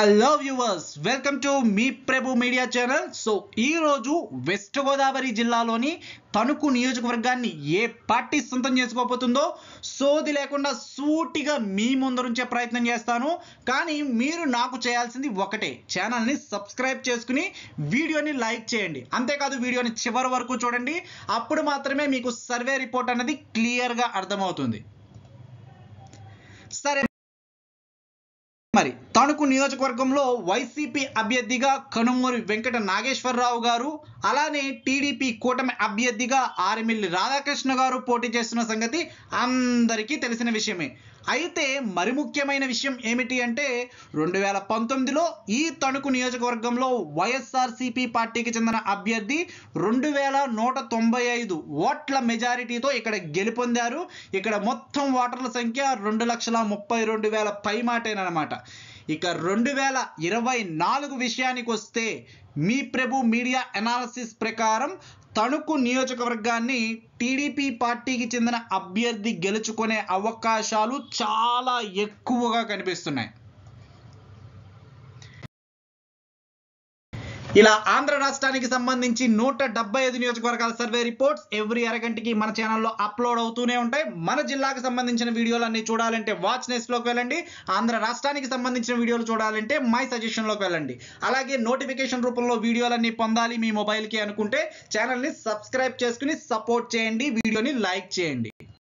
hello viewers welcome to మీ Prabhu Media channel so ఈ రోజు వెస్ట్ గోదావరి జిల్లాలోని తణుకు నియోజకవర్గాన్ని ఏ పార్టీ సొంతం చేసుకోబోతుందో సోది లేకుండా సూటిగా మీ ముందరుంచే ప్రయత్నం చేస్తాను కానీ మీరు నాకు చేయాల్సింది ఒకటే ఛానల్ని సబ్స్క్రైబ్ చేసుకుని వీడియోని లైక్ చేయండి అంతేకాదు వీడియోని చివరి వరకు చూడండి అప్పుడు మాత్రమే మీకు సర్వే రిపోర్ట్ అనేది క్లియర్గా అర్థమవుతుంది సరే మరి తణుకు నియోజకవర్గంలో వైసీపీ అభ్యర్థిగా కనుమూరి వెంకట నాగేశ్వరరావు గారు అలానే టీడీపీ కూటమి అభ్యర్థిగా ఆరిమిల్లి రాధాకృష్ణ గారు పోటీ చేస్తున్న సంగతి అందరికీ తెలిసిన విషయమే అయితే మరి ముఖ్యమైన విషయం ఏమిటి అంటే రెండు వేల పంతొమ్మిదిలో ఈ తణుకు నియోజకవర్గంలో వైఎస్ఆర్సీపీ పార్టీకి చెందిన అభ్యర్థి రెండు వేల నూట తొంభై ఐదు ఓట్ల మెజారిటీతో ఇక్కడ గెలుపొందారు ఇక్కడ మొత్తం ఓటర్ల సంఖ్య రెండు లక్షల ముప్పై రెండు వేల పై మాటేనమాట ఇక రెండు వేల ఇరవై నాలుగు విషయానికి వస్తే మీ ప్రభు మీడియా అనాలసిస్ ప్రకారం తణుకు నియోజకవర్గాన్ని టీడీపీ పార్టీకి చెందిన అభ్యర్థి గెలుచుకునే అవకాశాలు చాలా ఎక్కువగా కనిపిస్తున్నాయి ఇలా ఆంధ్ర రాష్ట్రానికి సంబంధించి నూట డెబ్బై ఐదు నియోజకవర్గాల సర్వే రిపోర్ట్స్ ఎవ్రీ అరగంటకి మన ఛానల్లో అప్లోడ్ అవుతూనే ఉంటాయి మన జిల్లాకు సంబంధించిన వీడియోలన్నీ చూడాలంటే వాచ్ నెస్ట్లోకి వెళ్ళండి ఆంధ్ర రాష్ట్రానికి సంబంధించిన వీడియోలు చూడాలంటే మై సజెషన్లోకి వెళ్ళండి అలాగే నోటిఫికేషన్ రూపంలో వీడియోలన్నీ పొందాలి మీ మొబైల్కి అనుకుంటే ఛానల్ని సబ్స్క్రైబ్ చేసుకుని సపోర్ట్ చేయండి వీడియోని లైక్ చేయండి